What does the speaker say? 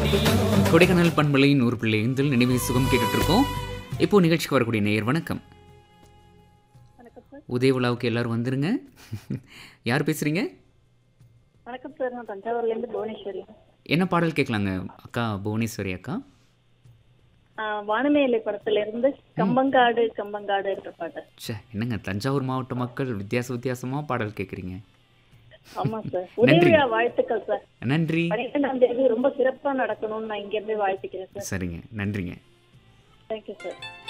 கொடைக்கானல் பண்பலை நூறு பிள்ளை இந்தில் நினைவு சுகம் கேட்டுட்டு இருக்கோம் இப்போ நிகழ்ச்சிக்கு வரக்கூடிய நேயர் வணக்கம் வணக்கம் சார் உதய விழாவுக்கு எல்லாரும் வந்துருங்க யார் பேசுறீங்க வணக்கம் சார் நான் தஞ்சாவூர்லேருந்து புவனேஸ்வரி என்ன பாடல் கேட்கலாங்க அக்கா புவனேஸ்வரி அக்கா ஆ, வானமேலை படத்துல இருந்து கம்பங்காடு கம்பங்காடு என்ற பாட்டு ச்சே என்னங்க தஞ்சாவூர் மாவட்ட மக்கள் வித்தியாச வித்தியாசமா பாடல் கேட்குறீங்க ஆமா சார் உதவி விழா வாழ்த்துக்கள் சார் நன்றி பன்னிரெண்டாம் தேதி ரொம்ப சிறப்பா நடக்கணும்னு நான் இங்க இருந்து வாழ்த்துக்கிறேன் சார் சரிங்க நன்றிங்க தேங்க்யூ சார்